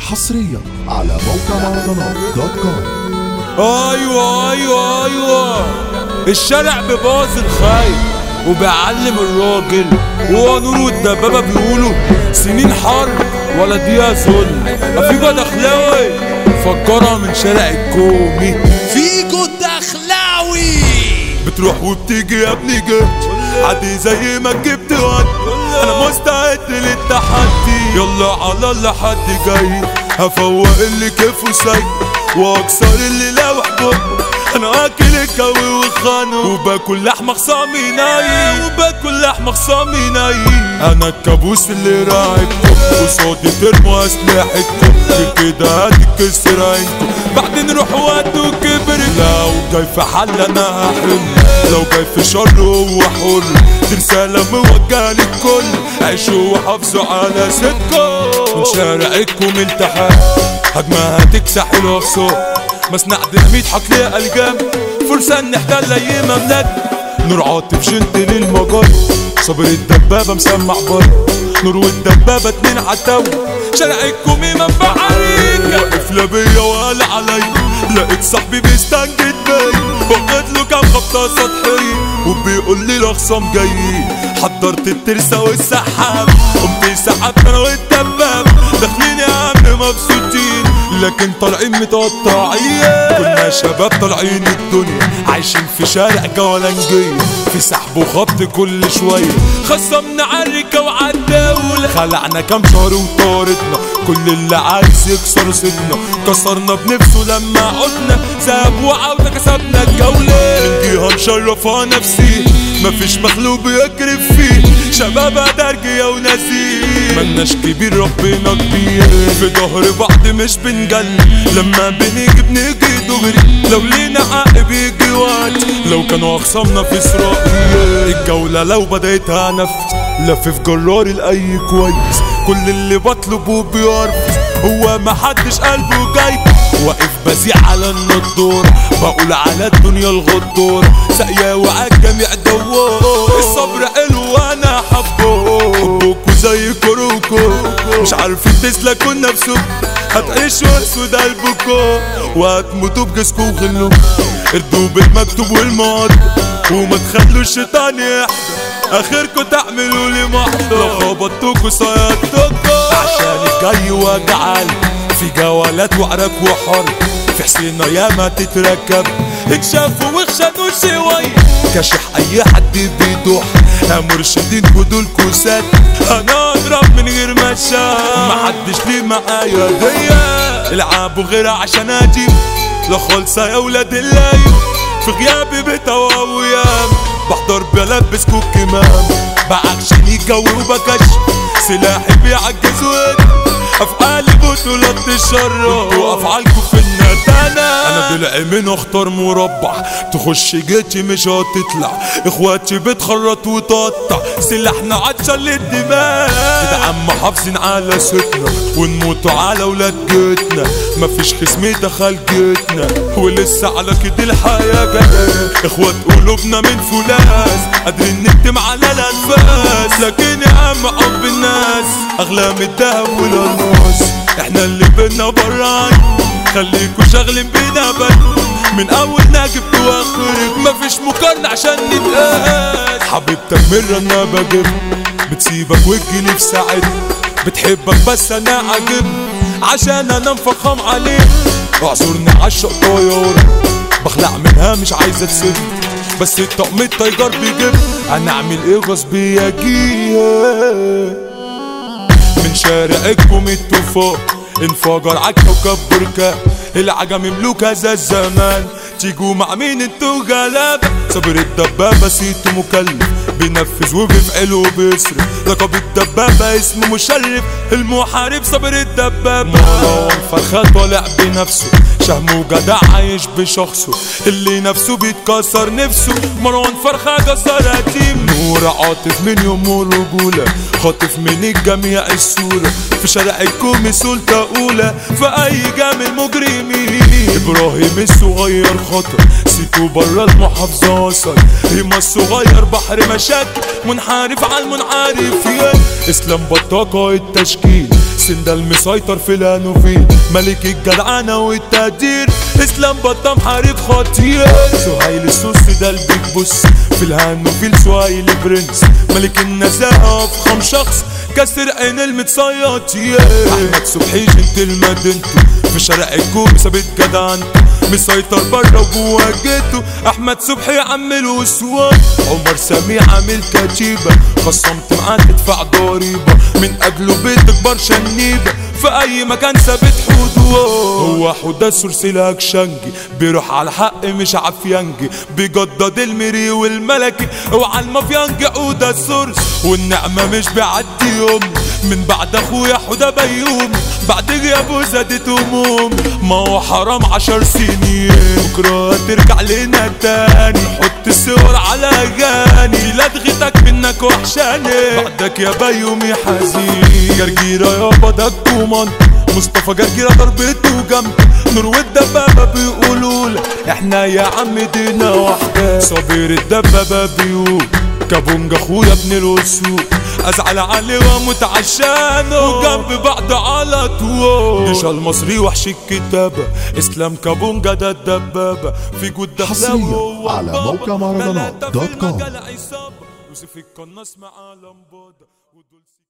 حصريا على موقع مهرجانات دوت كوم ايوه ايوه ايوه الشارع بباظ الخايف وبيعلم الراجل وهو نور والدبابه بيقولوا سنين حرب ولا دقيقه ظلم افيجو دخلاوي فكرها من شارع الكومي فيجو الدخلاوي بتروح وبتيجي يا ابني جبت عادي زي ما جبت وقت انا مستعد للتحدي يلا على الله حد جاي هفوق اللي كيفه سيء واكسر اللي لوح بقه انا اكل الجو وخانه وباكل لحمه خصامي ناي وباكل لحمه خصامي ناي انا الكابوس اللي راعبكم قصادي ترموا اسلحتكم كده هتتكسر عينكم بعدين روح وقته كبر لو جاي في حل انا هحل لو جاي في شر هو حر دي رسالة موجهة للكل عيشوا وحافظوا على صدقكم من شارعكم التحام هجمة هتكسح الأقصى مصنع ديناميت حط ليها الجام فرصة نحتل أي مملكة نور عاطف جنت للمجر صبر الدبابة مسمع بره نور والدبابة اتنين عتاوي شارعكم منبع عريكة واقف لا بيا ولا عليا لقيت صاحبي بيستنجد بيا وقت له كام خبطة سطحية وبيقول لي الأخصام جايين حضرت الترسة والسحاب قمت سحبت أنا والدباب داخلين يا عم مبسوطين لكن طالعين متقطعين كنا شباب طالعين الدنيا عايشين في شارع جولانجية في سحب وخبط كل شوية خصمنا عالركة وعالدولة خلعنا كام شهر وطاردنا كل اللي عايز يكسر صدنا كسرنا بنفسه لما عدنا ساب وعودة كسبنا الجولة من جهة مشرفة نفسي مفيش مخلوق بيكرف فيه شباب درجية ونسيم ملناش كبير ربنا كبير في ظهر بعض مش بنجل لما بنيجي بنيجي دغري لو لينا حق بيجي وقت لو كانوا اخصامنا في اسرائيل الجولة لو بدأتها نفس لف جراري لأي كويس كل اللي بطلبه بيرفض هو محدش قلبه جاي واقف بزيع على النضور بقول على الدنيا الغدور ساقية وعلى الجميع دوار الصبر حلو وانا حبه حبكوا زي كروكو مش عارفين تسلكوا نفسكم هتعيشوا اسود قلبكم وهتموتوا بجسكوا وغلوا اردوا بالمكتوب والمعد وما تخلوا الشيطان يحضر اخركوا تعملوا لي محضر لو خبطتكوا صيادتكوا عشان الجاي وجعل في جولات وعرك وحر في حسينة ياما تتركب اتشافوا وخشنوا شوية كشح اي حد بيدوح يا مرشدين خدوا الكوسات انا اضرب من غير ما شاف محدش ليه معايا هدية العبوا غير عشان اجيب لا خالصة يا ولاد الليل في غيابي بتواويام بحضر بلبسكوا كمام بعكشن الجو وبكش سلاحي بيعجز ودي افعالي بطولات الشر انتوا افعالكوا في الندانة انا ضلع من اختار مربع تخش جيتي مش هتطلع اخواتي بتخرط وتقطع سلاحنا عطشان للدماء كده عم حافظين على ستنا ونموتوا على ولاد جيتنا مفيش خصم دخل جيتنا ولسه على كده الحياة جاية اخوات قلوبنا من فولاذ قادرين نكتم على الانفاس لكن يا عم حب الناس اغلى من الدهب والالماس احنا اللي بينا بران خليكوا شاغلين بينا بل من اول نجيب واخرك مفيش مقارنة عشان نتقاس حبيبتك مرة انا بجيب بتسيبك وتجيلي في ساعتها بتحبك بس انا عاجب عشان انا مفخم عليك اعذرني عالشق طيارة بخلع منها مش عايزة تسد بس الطقم التايجر بيجيب انا اعمل ايه غصب يجيها من شارعكم الطوفان انفجر عالكوكب بركان العجم مملوك هذا الزمان تيجوا مع مين انتوا غلابة صبر الدبابة سيته مكلف بينفذ وبيفعل وبيصرف لقب الدبابة اسمه مشرف المحارب صبر الدبابة مروان فرخة طالع بنفسه شهم وجدع عايش بشخصه اللي نفسه بيتكسر نفسه مروان فرخة كسر قديم نور عاطف من يوم الرجولة خاطف من الجميع الصورة في شارع الكومي سلطة أولى في أي جامع مجرمين إبراهيم الصغير خطر سيتو برا المحافظة وصل ريما الصغير بحر مشاكل منحرف على المنعرف اسلام بطاقة التشكيل حسين ده المسيطر في الهانوفيل ملك الجدعنة والتقدير اسلام بطة محارب خطير سهيل السوسي ده البيج بوس في الهانوفيل سهيل برنس ملك النزاهة افخم شخص كسر عين المتصيط احمد صبحي جنت المدينته في شارع الكوب ثابت جدعنته مسيطر بره وجوه جيته احمد صبحي عامل وسوان عمر سميع عامل كتيبه خصمت معاه تدفع ضريبه من اجله بتكبر شنيبه في اي مكان ثابت حدوده هو حوده سلسلة شنجي بيروح على الحق مش عفيانجي بيجدد المري والملكي وعلى المافيانجي عودة السورس والنعمة مش بيعدي يوم من بعد اخويا حوده بيوم بعد غيابه زادت هموم ما هو حرام عشر سنين بكرة ترجع لنا تاني حط الصور على اغاني لا تغيتك منك وحشاني بعدك يا بيومي حزين جرجيرة يابا ده الكومان مصطفى جرجيرة ضربته جنب نور والدبابة بيقولوا له احنا يا عم دينا واحدة صابر الدبابة بيقول كابونج اخويا ابن الاسود ازعل عليه واموت عشانه وجنب بعض على طول جيش المصري وحش الكتابة اسلام كابونجا ده الدبابة في جود حصرياً على موقع مهرجانات دوت كوم. يوسف القناص مع لمبادة ودول